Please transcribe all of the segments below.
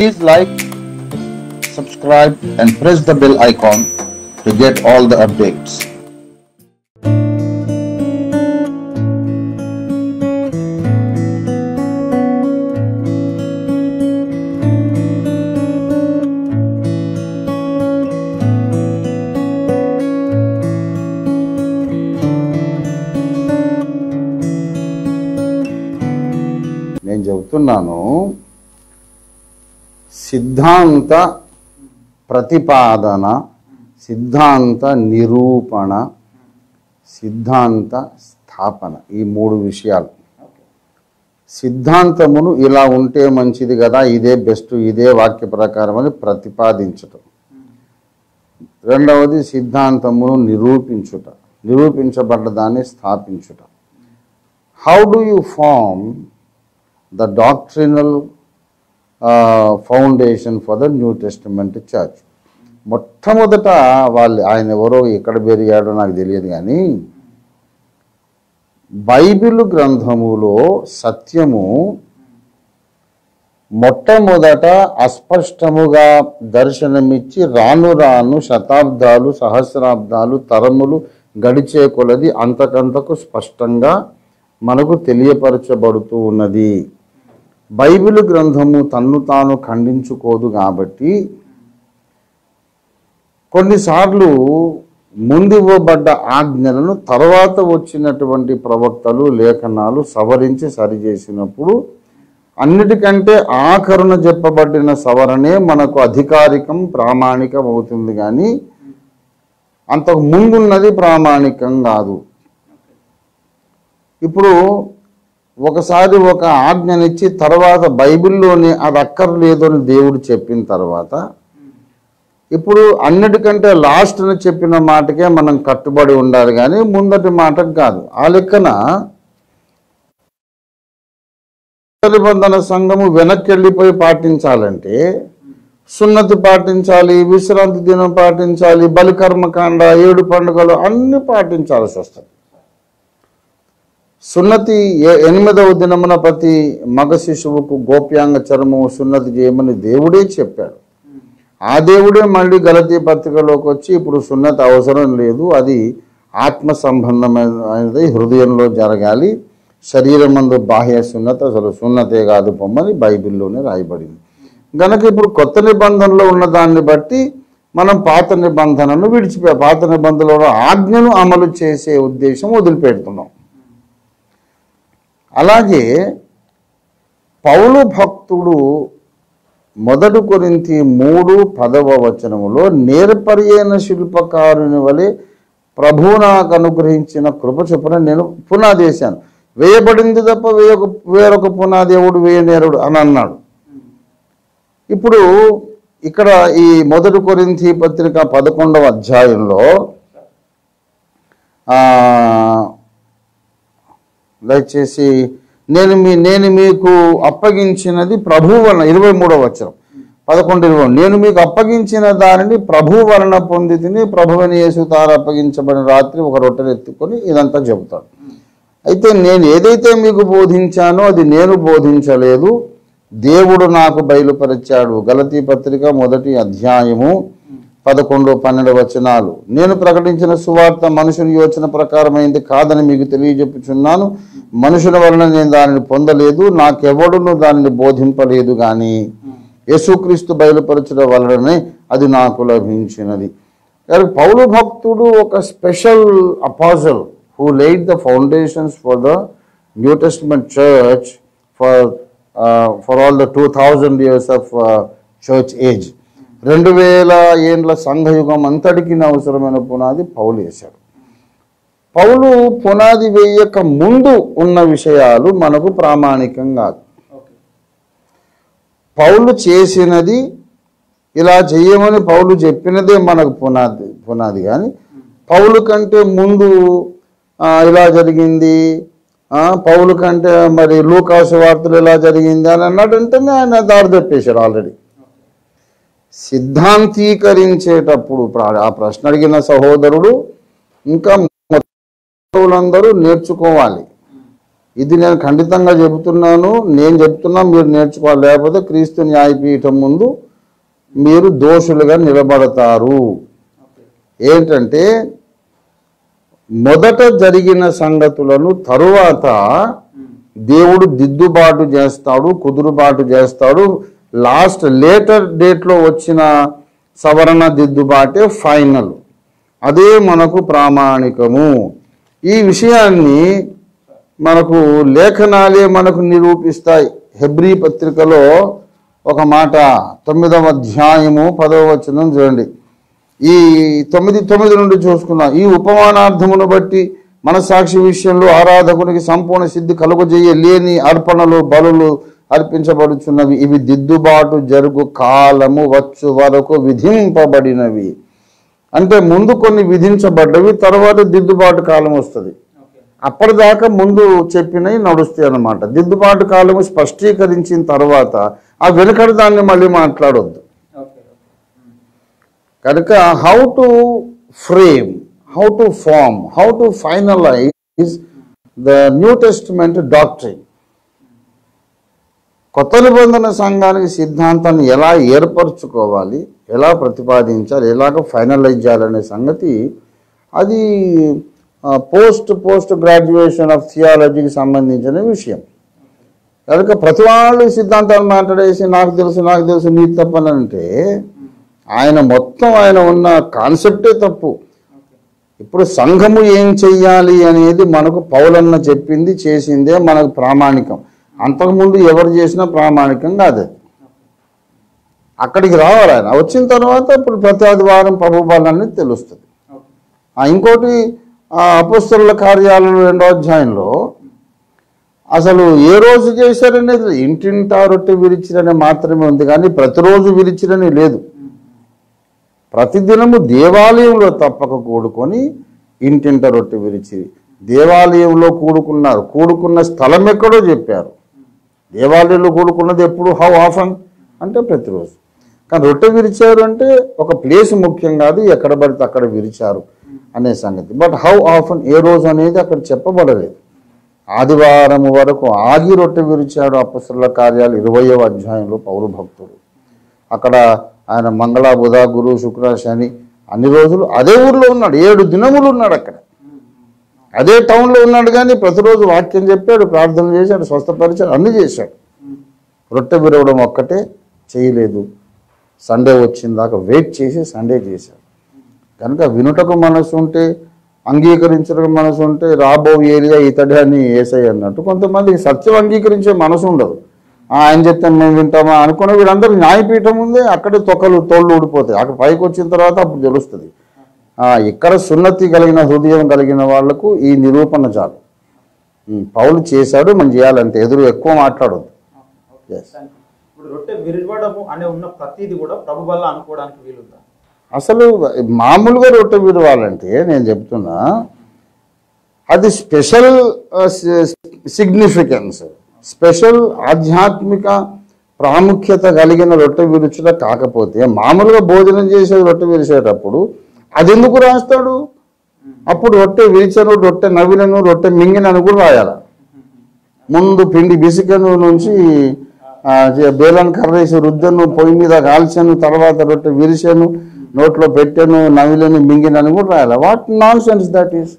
Please like, subscribe, and press the bell icon to get all the updates. నేను చెబుతున్నాను సిద్ధాంత ప్రతిపాదన సిద్ధాంత నిరూపణ సిద్ధాంత స్థాపన ఈ మూడు విషయాలు సిద్ధాంతమును ఇలా ఉంటే మంచిది కదా ఇదే బెస్ట్ ఇదే వాక్య ప్రకారం అని ప్రతిపాదించటం రెండవది సిద్ధాంతమును నిరూపించుట నిరూపించబడ్డ దాన్ని స్థాపించుట how do you form the doctrinal foundation for the new testament church మొట్టమొదట వాళ్ళు ఆయన ఎవరో ఎక్కడ పెరిగాడో నాకు తెలియదు కానీ బైబిల్ గ్రంథములో సత్యము మొట్టమొదట అస్పష్టముగా దర్శనమిచ్చి రాను రాను శతాబ్దాలు సహస్రాబ్దాలు తరములు గడిచే కొలది అంతకంతకు స్పష్టంగా మనకు తెలియపరచబడుతూ ఉన్నది బైబిల్ గ్రంథము తన్ను తాను ఖండించుకోదు కాబట్టి కొన్నిసార్లు ముందివ్వబడ్డ ఆజ్ఞలను తర్వాత వచ్చినటువంటి ప్రవక్తలు లేఖనాలు సవరించి సరిచేసినప్పుడు అన్నిటికంటే ఆఖరున చెప్పబడిన సవరణే మనకు అధికారికం ప్రామాణికం అవుతుంది కానీ అంతకు ముందున్నది ప్రామాణికం కాదు ఇప్పుడు ఒకసారి ఒక ఆజ్ఞనిచ్చి తర్వాత బైబిల్లోని అది అక్కర్లేదు అని దేవుడు చెప్పిన తర్వాత ఇప్పుడు అన్నిటికంటే లాస్ట్ని చెప్పిన మాటకే మనం కట్టుబడి ఉండాలి కానీ ముందటి మాటకు కాదు ఆ లెక్కన నిబంధన సంఘము వెనక్కి వెళ్ళిపోయి పాటించాలంటే సున్నతి పాటించాలి విశ్రాంతి దినం పాటించాలి బలికర్మకాండ ఏడు పండుగలు అన్ని పాటించాల్సి వస్తుంది సున్నతి ఏ- ఎనిమిదవ దినమున ప్రతి మగ శిశువుకు గోప్యాంగ చర్మము సున్నతి చేయమని దేవుడే చెప్పాడు ఆ దేవుడే మళ్ళీ గలతీ పత్రికలోకి వచ్చి ఇప్పుడు సున్నతి అవసరం లేదు అది ఆత్మ సంబంధమైనది హృదయంలో జరగాలి శరీరం మందు బాహ్య సున్నత అసలు సున్నతే కాదు పొమ్మని బైబిల్లోనే రాయబడింది గనక ఇప్పుడు కొత్త నిబంధనలో ఉన్న దాన్ని బట్టి మనం పాత నిబంధనను విడిచిపో పాత నిబంధనలో ఆజ్ఞను అమలు చేసే ఉద్దేశం వదిలిపెడుతున్నాం అలాగే పౌలు భక్తుడు మొదటి కొరింతి మూడు పదవ వచనములో నేర్పర్యైన శిల్పకారుని వలె ప్రభువు నాకు అనుగ్రహించిన కృప చొప్పున నేను పునాది వేశాను వేయబడింది తప్ప వేయొక వేరొక పునాది ఎవడు వేయనేరుడు అని అన్నాడు ఇప్పుడు ఇక్కడ ఈ మొదటి కొరింథీ పత్రిక పదకొండవ అధ్యాయంలో ఆ, దయచేసి నేను మీ నేను మీకు అప్పగించినది ప్రభు వలన ఇరవై మూడవ వచనం పదకొండు ఇరవై నేను మీకు అప్పగించిన దానిని ప్రభు వలన పొంది తిని ప్రభువని యేసు తాను అప్పగించబడిన రాత్రి ఒక రొట్టెను ఎత్తుకొని ఇదంతా చెబుతాడు అయితే నేను ఏదైతే మీకు బోధించానో అది నేను బోధించలేదు దేవుడు నాకు బయలుపరిచాడు గలతీ పత్రిక మొదటి అధ్యాయము పదకొండు పన్నెండు వచనాలు నేను ప్రకటించిన సువార్త మనుషుని యోచన ప్రకారమైంది కాదని మీకు తెలియజెప్పుచున్నాను మనుషుల వలన నేను దానిని పొందలేదు నాకెవడును దానిని బోధింపలేదు కానీ యేసుక్రీస్తు బయలుపరచడం వలననే అది నాకు లభించినది కానీ పౌలు భక్తుడు ఒక special apostle who laid the foundations for the new testament church for for all the two thousand years of church age రెండు వేల ఏండ్ల సంఘయుగం అంతటికి అవసరమైన పునాది పౌలు వేశాడు పౌలు పునాది వేయక ముందు ఉన్న విషయాలు మనకు ప్రామాణికం కాదు పౌలు చేసినది ఇలా చేయమని పౌలు చెప్పినదే మనకు పునాది పునాది కానీ పౌలు కంటే ముందు ఆ, ఇలా జరిగింది ఆ, పౌలు కంటే మరి లూకాసు వార్తలు ఇలా జరిగింది అని అన్నాడంటేనే ఆయన దారి తప్పేశాడు ఆల్రెడీ సిద్ధాంతీకరించేటప్పుడు ప్ర- ఆ ప్రశ్న అడిగిన సహోదరుడు ఇంకా అందరూ నేర్చుకోవాలి ఇది నేను ఖండితంగా చెబుతున్నాను నేను చెప్తున్నా మీరు నేర్చుకోవాలి లేకపోతే క్రీస్తు న్యాయపీఠం ముందు మీరు దోషులుగా నిలబడతారు ఓకే ఏంటంటే మొదట జరిగిన సంగతులను తరువాత దేవుడు దిద్దుబాటు చేస్తాడు కుదురుబాటు చేస్తాడు లాస్ట్ లేటర్ డేట్లో వచ్చిన సవరణ దిద్దుబాటే ఫైనల్ అదే మనకు ప్రామాణికము ఈ విషయాన్ని మనకు లేఖనాలే మనకు నిరూపిస్తాయి హెబ్రీ పత్రికలో ఒక మాట తొమ్మిదవ అధ్యాయము పదవ వచనం చూడండి ఈ తొమ్మిది తొమ్మిది నుండి చూసుకున్నాం ఈ ఉపమానార్థమును బట్టి మనసాక్షి విషయంలో ఆరాధకునికి సంపూర్ణ సిద్ధి కలుగజేయ లేని అర్పణలు బలులు అర్పించబడుచున్నవి ఇవి దిద్దుబాటు జరుగు కాలము వచ్చు వరకు విధింపబడినవి అంటే ముందు కొన్ని విధించబడ్డవి తర్వాత దిద్దుబాటు కాలం వస్తుంది ఓకే అప్పటిదాకా ముందు చెప్పినవి నడుస్తాయి అన్నమాట దిద్దుబాటు కాలము స్పష్టీకరించిన తర్వాత ఆ వెనుకటి దాన్ని మళ్ళీ మాట్లాడొద్దు ఓకే కనుక how to frame how to form how to finalize the new testament doctrine కొత్త నిబంధన సంఘానికి సిద్ధాంతాన్ని ఎలా ఏర్పరచుకోవాలి ఎలా ప్రతిపాదించాలి ఎలాగ ఫైనలైజ్ చేయాలనే సంగతి అది పోస్ట్ పోస్ట్ గ్రాడ్యుయేషన్ ఆఫ్ థియాలజీకి సంబంధించిన విషయం కనుక ప్రతి వాళ్ళు సిద్ధాంతాలు మాట్లాడేసి నాకు తెలుసు నాకు తెలుసు నీకు తప్పని అంటే ఆయన మొత్తం ఆయన ఉన్న కాన్సెప్టే తప్పు ఓకే ఇప్పుడు సంఘము ఏం చెయ్యాలి అనేది మనకు పౌలన్న చెప్పింది చేసిందే మనకు ప్రామాణికం అంతకుముందు ఎవరు చేసినా ప్రామాణికం కాదు అది. అక్కడికి రావాలి ఆయన వచ్చిన తర్వాత ఇప్పుడు ప్రతి ఆదివారం ప్రభుపాలన అనేది తెలుస్తుంది ఓకే ఆ, ఇంకోటి ఆ అపస్తుల కార్యాలను రెండో అధ్యాయంలో అసలు ఏ రోజు చేశారనేది ఇంటింటా రొట్టె విరిచిరని మాత్రమే ఉంది కానీ ప్రతిరోజు విరిచిరని లేదు ప్రతిదినము దేవాలయంలో తప్పక కూడుకొని ఇంటింట రొట్టె విరిచి దేవాలయంలో కూడుకున్నారు కూడుకున్న స్థలం ఎక్కడో చెప్పారు దేవాలయంలో కూడుకున్నది ఎప్పుడు హౌ ఆఫన్ అంటే ప్రతిరోజు కానీ రొట్టె విరిచారు అంటే ఒక ప్లేస్ ముఖ్యం కాదు ఎక్కడ పడితే అక్కడ విరిచారు అనే సంగతి బట్ హౌ ఆఫన్ ఏ రోజు అనేది అక్కడ చెప్పబడలేదు ఆదివారం వరకు ఆగి రొట్టె విరిచాడు అపస్తుల కార్యాలు ఇరవయవ అధ్యాయంలో పౌరు భక్తుడు అక్కడ ఆయన మంగళ బుధ గురు శుక్ర శని అన్ని రోజులు అదే ఊర్లో ఉన్నాడు ఏడు దినములు ఉన్నాడు అక్కడ అదే టౌన్లో ఉన్నాడు కానీ ప్రతిరోజు వాక్యం చెప్పాడు ప్రార్థన చేశాడు స్వస్థపరిచాడు అన్ని చేశాడు రొట్టె విరవడం ఒక్కటే చేయలేదు సండే వచ్చిన దాకా వెయిట్ చేసి సండే చేశాడు కనుక వినుటకు మనసు ఉంటే అంగీకరించడం మనసు ఉంటే రాబో ఏరియా ఇతడే అని ఏసై అన్నట్టు కొంతమంది సత్యం అంగీకరించే మనసు ఉండదు ఆ, ఆయన చెప్తే మేము వింటామా అనుకున్న వీళ్ళందరూ న్యాయపీఠం ఉందే అక్కడే తొక్కలు తోళ్ళు ఊడిపోతాయి అక్కడ పైకి వచ్చిన తర్వాత అప్పుడు తెలుస్తుంది ఆ, ఇక్కడ సున్నతి కలిగిన హృదయం కలిగిన వాళ్లకు ఈ నిరూపణ చాలు ఉమ్, పౌలు చేశాడు మనం చేయాలంటే ఎదురు ఎక్కువ మాట్లాడొద్దు ఓకే థాంక్యూ. ఇప్పుడు రొట్టె విరవడము అనే ఉన్న ప్రతిది కూడా ప్రభు వల్ల అనుకోవడానికి వీలుందా అసలు మామూలుగా రొట్టె విడవాలంటే నేను చెప్తున్నా అది స్పెషల్ సిగ్నిఫికెన్స్ స్పెషల్ ఆధ్యాత్మిక ప్రాముఖ్యత కలిగిన రొట్టె విరుచుట కాకపోతే మామూలుగా భోజనం చేసేది రొట్టె విరిచేటప్పుడు అది ఎందుకు రాస్తాడు అప్పుడు రొట్టె విరిచను రొట్టె నవ్వినను రొట్టె మింగినను కూడా రాయాల ముందు పిండి బిసికను నుంచి ఆ, జే- బేలం కర్రేసి రుద్దను పొయ్యి మీద కాల్చాను తర్వాత రొట్టె విరిచాను నోట్లో పెట్టాను నవిలను మింగినని కూడా రాయాలి what nonsense that is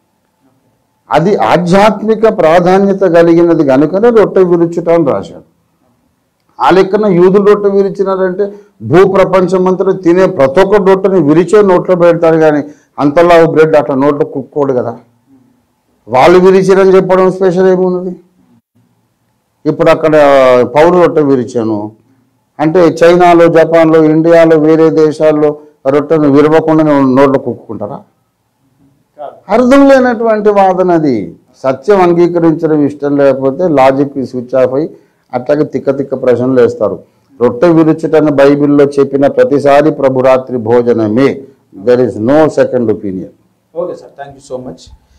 అది ఆధ్యాత్మిక ప్రాధాన్యత కలిగినది కనుకనే రొట్టె విరుచుట అని రాశాడు ఆ లెక్కన యూదులు రొట్టె విరిచినారంటే భూ ప్రపంచం అంతా తినే ప్రతి ఒక్క రొట్టెని విరిచే నోట్లో పెడతారు కానీ అంతలా బ్రెడ్ అట్లా నోట్లో కుక్కోడు కదా వాళ్ళు విరిచిరని చెప్పడం స్పెషల్ ఏమున్నది ఇప్పుడు అక్కడ పౌరు రొట్టె విరిచాను అంటే చైనాలో జపాన్లో ఇండియాలో వేరే దేశాల్లో రొట్టెను విరవకుండా నోట్లో కుక్కుంటారా కాదు అర్థం లేనటువంటి వాదన అది సత్యం అంగీకరించడం ఇష్టం లేకపోతే లాజిక్ స్విచ్ ఆఫ్ అయి అట్లాగే తిక్క తిక్క ప్రశ్నలు వేస్తారు రొట్టె విరుచుటని బైబిల్లో చెప్పిన ప్రతిసారి ప్రభురాత్రి భోజనమే there is no second opinion okay sir thank you so much